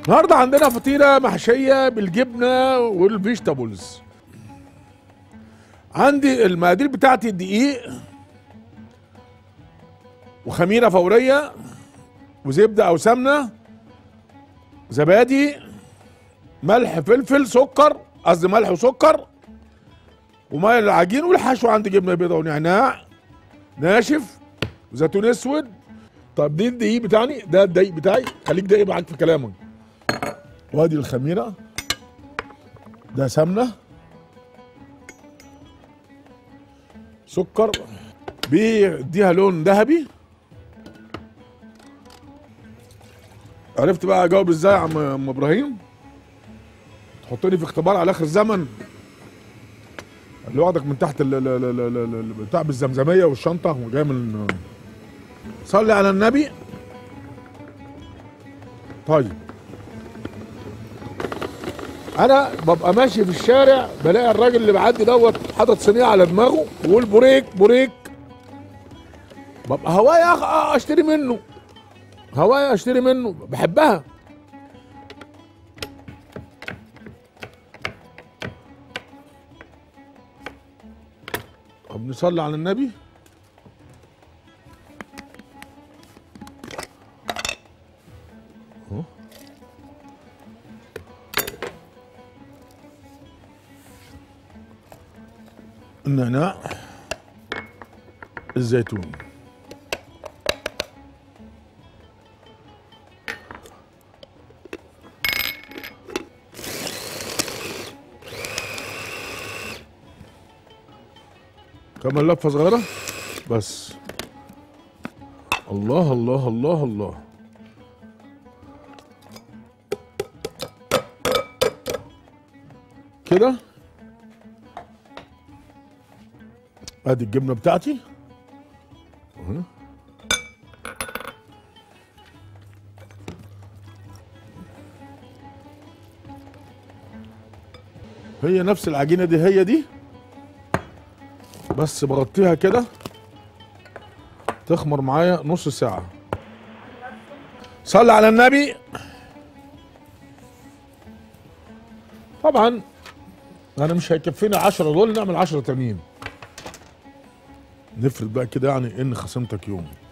النهارده عندنا فطيره محشيه بالجبنه والفيجيتابلز عندي المقادير بتاعتي الدقيق وخميره فوريه وزبده او سمنه زبادي ملح فلفل سكر قصدي ملح وسكر وميه للعجين والحشو عندي جبنه بيضاء ونعناع ناشف وزيتون اسود طب دي الدقيق بتاعي ده الدقيق بتاعي خليك دقيق معاك في كلامك وادي الخميره ده سمنه سكر بيديها لون ذهبي عرفت بقى اجاوب ازاي يا عم ام ابراهيم تحطني في اختبار على اخر الزمن اللي واخدك من تحت ال- ال- ال- ال- ال- ال- بتاع بالزمزميه والشنطه وجاي من صلي على النبي طيب انا ببقى ماشي في الشارع بلاقي الراجل اللي بعدي دوت حاطط صينيه على دماغه ويقول بوريك بوريك ببقى هوايا أخ- اشتري منه هوايا اشتري منه بحبها طب نصلي على النبي أهو. النعناع الزيتون كمان لفه صغيره بس الله الله الله الله كده ادي الجبنه بتاعتي أهي. هي نفس العجينه دي هي دي بس بغطيها كده تخمر معايا نص ساعة صلي على النبي طبعا انا مش هيكفينا عشرة دول نعمل عشرة تانيين نفرض بقى كده يعني ان خصمتك يوم